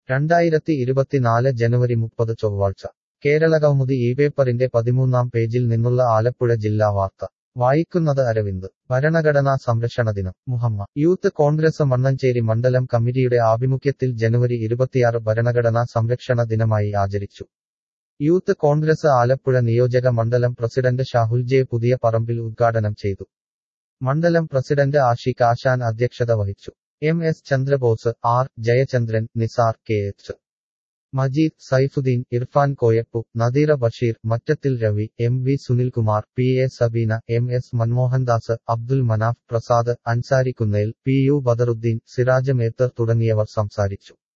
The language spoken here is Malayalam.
രണ്ടായിരത്തി ഇരുപത്തിനാല് ജനുവരി മുപ്പത് ചൊവ്വാഴ്ച കേരളകൗമുദി ഈ പേപ്പറിന്റെ പതിമൂന്നാം പേജിൽ നിന്നുള്ള ആലപ്പുഴ ജില്ലാ വാർത്ത വായിക്കുന്നത് അരവിന്ദ് ഭരണഘടനാ സംരക്ഷണ ദിനം മുഹമ്മ യൂത്ത് കോൺഗ്രസ് മണ്ണഞ്ചേരി മണ്ഡലം കമ്മിറ്റിയുടെ ആഭിമുഖ്യത്തിൽ ജനുവരി ഇരുപത്തിയാറ് ഭരണഘടനാ സംരക്ഷണ ദിനമായി ആചരിച്ചു യൂത്ത് കോൺഗ്രസ് ആലപ്പുഴ നിയോജക മണ്ഡലം പ്രസിഡന്റ് ഷാഹുൽ ജെ പുതിയ പറമ്പിൽ ഉദ്ഘാടനം ചെയ്തു മണ്ഡലം പ്രസിഡന്റ് ആഷിഖ് ആശാൻ അധ്യക്ഷത വഹിച്ചു M S Chandrabose R Jayachandran Nizar K H Majeed Saifuddin Irfan Koyappu Nadeera Basheer Mattathil Ravi M V Sunilkumar P A Sabeena M S Manmohandas Abdul Manaf Prasad Ansari Kunnel P U Badaruddin Siraj Methar തുടങ്ങിയവർ സംസാരിച്ചു